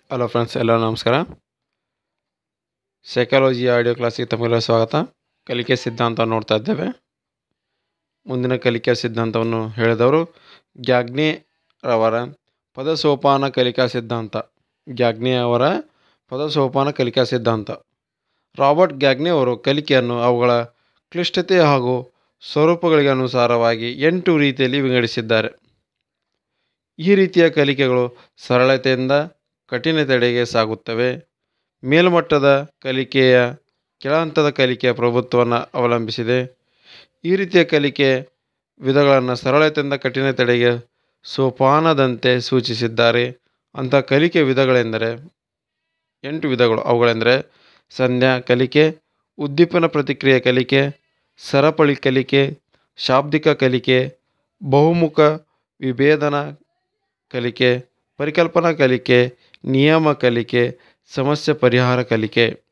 hello friends ಎಲ್ಲರೂ ನಮಸ್ಕಾರ psychology audio ಕ್ಲಾಸಿಗೆ ತಮಗೆಲ್ಲ ಸ್ವಾಗತ ಕಲಿಕೆ ಸಿದ್ಧಾಂತ ನೋಡ್ತಾ ಇದ್ದೇವೆ ಮುಂದಿನ ಕಲಿಕೆ ಸಿದ್ಧಾಂತವನ್ನು ಹೇಳಿದವರು ಗ್ಯಾಗ್ನೆ ರವರ ಪದಸೋಪಾನ ಕಲಿಕಾ ಸಿದ್ಧಾಂತ ಗ್ಯಾಗ್ನೆ ಅವರ ಪದಸೋಪಾನ ಕಲಿಕಾ ಸಿದ್ಧಾಂತ ರಾಬರ್ಟ್ ಗ್ಯಾಗ್ನೆ ಅವರು ಕಲಿಕೆಯನ್ನು ಅವುಗಳ ಕ್ಲಿಷ್ಟತೆ ಹಾಗೂ ಸ್ವರೂಪಗಳಿಗೆ ಅನುಸಾರವಾಗಿ ಎಂಟು ರೀತಿಯಲ್ಲಿ ವಿಂಗಡಿಸಿದ್ದಾರೆ ಈ ರೀತಿಯ ಕಲಿಕೆಗಳು ಸರಳತೆಯಿಂದ ಕಠಿಣತೆಡೆಗೆ ಸಾಗುತ್ತವೆ ಮೇಲ್ಮಟ್ಟದ ಕಲಿಕೆಯ ಕೆಳಹಂತದ ಕಲಿಕೆಯ ಪ್ರಭುತ್ವವನ್ನು ಅವಲಂಬಿಸಿದೆ ಈ ರೀತಿಯ ಕಲಿಕೆ ವಿಧಗಳನ್ನು ಸರಳತೆಯಿಂದ ಕಠಿಣತೆಡೆಗೆ ಸೋಪಾನದಂತೆ ಸೂಚಿಸಿದ್ದಾರೆ ಅಂಥ ಕಲಿಕೆ ವಿಧಗಳೆಂದರೆ ಎಂಟು ವಿಧಗಳು ಅವುಗಳೆಂದರೆ ಸಂಧ್ಯಾ ಕಲಿಕೆ ಉದ್ದೀಪನ ಪ್ರತಿಕ್ರಿಯೆ ಕಲಿಕೆ ಸರಪಳಿ ಕಲಿಕೆ ಶಾಬ್ದಿಕ ಕಲಿಕೆ ಬಹುಮುಖ ವಿಭೇದನ ಕಲಿಕೆ ಪರಿಕಲ್ಪನಾ ಕಲಿಕೆ ನಿಯಮ ಕಲಿಕೆ ಸಮಸ್ಯೆ ಪರಿಹಾರ ಕಲಿಕೆ